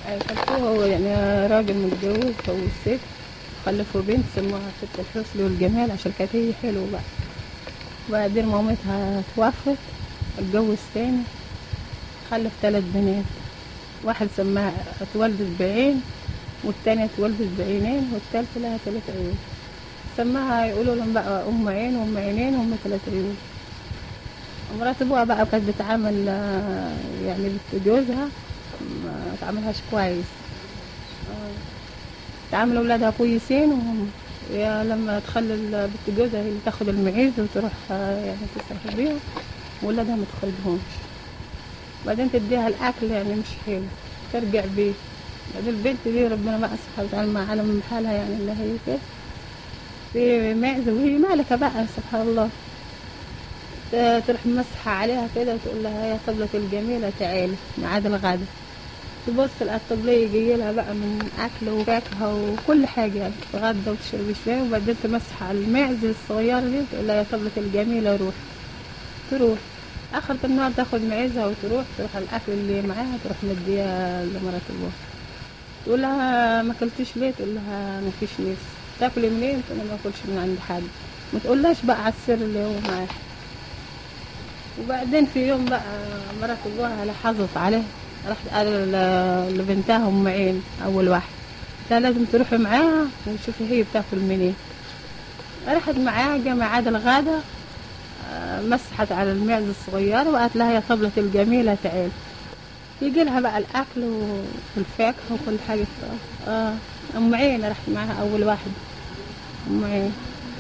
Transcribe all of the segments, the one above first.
خلفوه هو يعني راجل متجوز هو والست خلفوا بنت سموها ست الحسن والجمال عشان كانت هي حلوة بقى وبعدين مامتها توفت اتجوز تاني خلف ثلاث بنات واحد سماها اتولدت بعين والتانية اتولدت بعينين والتالتة لها ثلاث عيون سماها يقولوا لهم بقى أم عين وأم عينين وأم ثلاث عيون مرات أبوها بقى كانت بتعامل آه، يعني بنت جوزها ما تعاملهاش كويس آه، تعامل أولادها كويسين وهم يا لما تخلي بنت جوزها هي اللي تاخد المعيز وتروح آه، يعني تسرح بيهم وولادها ما تخرجهمش بعدين تديها الأكل يعني مش حلو ترجع بيه بعدين البنت دي ربنا بقى سبحانه وتعالى ما علم بحالها يعني اللي هي كده في معزة وهي مالكة بقى سبحان الله ت- تروح مسحة عليها كده وتقول لها يا طبلة الجميلة تعالي ميعاد الغدا تبص الطبلية يجي لها بقى من أكل وفاكهة وكل حاجة يعني تتغدى وتشرب شاي وبعدين تمسح على المعزة الصغيرة دي تقول لها يا طبلة الجميلة روح تروح آخر النهار تاخد معزها وتروح تروح على الأكل اللي معاها تروح مديها لمرات أبوها تقول لها ما اكلتيش ليه تقول لها ما فيش نفس تاكلي منين تقول لها ما اكلش من عند حد ما تقولهاش بقى على السر اللي هو معاها وبعدين في يوم بقى مرات ابوها لاحظت عليه راحت قال ل- لبنتها ام عين اول واحد قالت لها لازم تروحي معاها وتشوفي هي بتاكل منين راحت معاها جا ميعاد الغدا آه، مسحت على المعزة الصغيرة وقالت لها يا طبلة الجميلة تعال يجي لها بقى الأكل و- والفاكهة وكل حاجة اه أم عين رحت معاها أول واحدة أم عين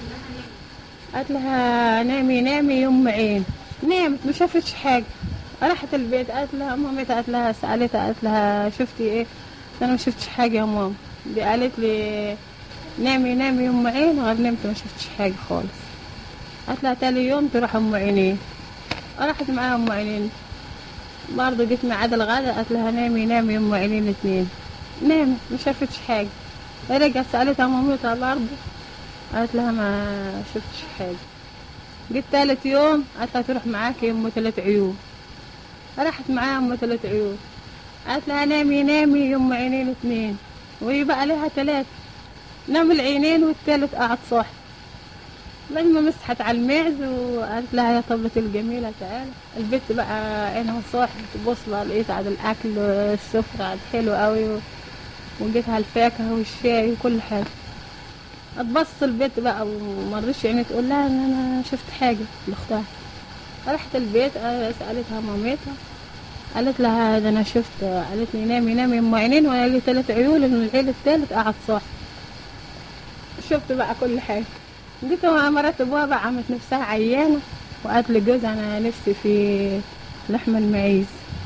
قالت لها نامي نامي يا أم عين نامت ما شافتش حاجة راحت البيت قالت لها مامتها قالت لها سألتها قالت لها شفتي ايه قالت انا ما شفتش حاجة يا ماما دي قالت لي نامي نامي يا أم عين وغير نمت ما شفتش حاجة خالص قالت لها تاني يوم تروح أم عينين راحت معاها أم عينين برضه جيت ميعاد الغدا قالت لها نامي نامي يا ام عينين اتنين نامت ما شافتش حاجة رجعت سألتها مامتها برضه قالت لها ما شفتش حاجة جيت تالت يوم قالت لها تروح معاكي يا ام تلات عيون راحت معاها ام تلات عيون قالت لها نامي نامي يا ام عينين اتنين وهي بقى لها تلاتة نام العينين والتالت قعد صاحي لما مسحت على المعز وقالت لها يا طبلة الجميلة تعالى البت بقى عينها صاحي تبص لها لقيت على الأكل السفرة عاد حلو قوي و- وجيتها الفاكهة والشاي وكل حاجة اتبص البيت بقى ومرضيش يعني تقول لها ان انا شفت حاجة لاختها رحت البيت آه، سألتها مامتها قالت لها ده انا شفت قالت لي نامي نامي يا ام عينين وانا لي ثلاث عيون لان العيل الثالث قعد صاحي شفت بقى كل حاجة جيت مع مرات ابوها بقى عملت نفسها عيانة وقالت لجوزها انا نفسي في لحم المعيز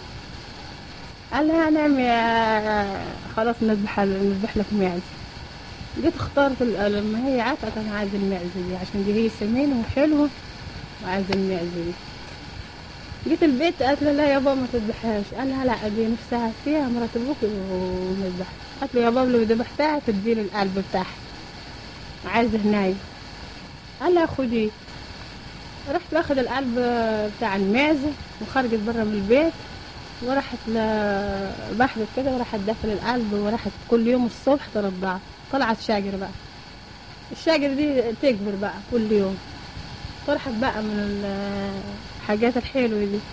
قال لها نعم يا خلاص نذبح نذبح لك معز جيت اخترت ال- لما هي عرفت انا عايزه المعزه دي عشان دي هي سمينه وحلوه وعايزه المعزه دي جيت البيت قالت له لا يا بابا ما تذبحهاش قال لها لا دي نفسها فيها مرات ابوك ونذبحها قالت له يا بابا لو ذبحتها تديني القلب بتاعها عايزه هناي قال لها خدي رحت باخد القلب بتاع المعزة وخرجت برا من البيت وراحت ل- بحثت كده وراحت داخل القلب وراحت كل يوم الصبح ترضعها طلعت شاجر بقى الشاجر دي تكبر بقى كل يوم طرحت بقى من الحاجات الحلوة دي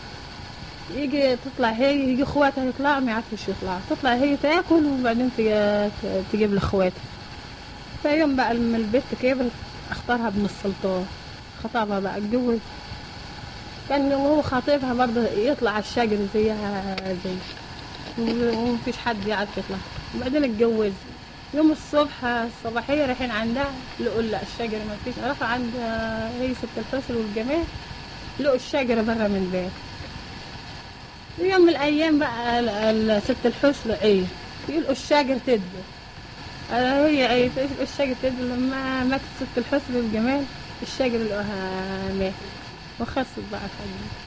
يجي تطلع هي يجي اخواتها يطلعوا ما يعرفوش يطلعوا تطلع هي تاكل وبعدين تجي- تجيب لاخواتها فيوم بقى لما البنت كبرت اختارها ابن السلطان خطبها بقى اتجوز كان وهو خاطبها برضه يطلع على الشجر زيها زي ومفيش حد يعرف يطلع وبعدين اتجوز يوم الصبح الصباحية رايحين عندها لقوا لا الشجرة ما فيش راحوا عند هي ست الحسن والجمال لقوا الشجرة برا من البيت يوم من الأيام بقى ال- ال- ست الحسن عيه يلقوا الشجر تدبر آه، هي عيه يلقوا الشجر تدبر لما ماتت ست الحسن والجمال الشجر لقوها مات وخلصت بقى الحاجة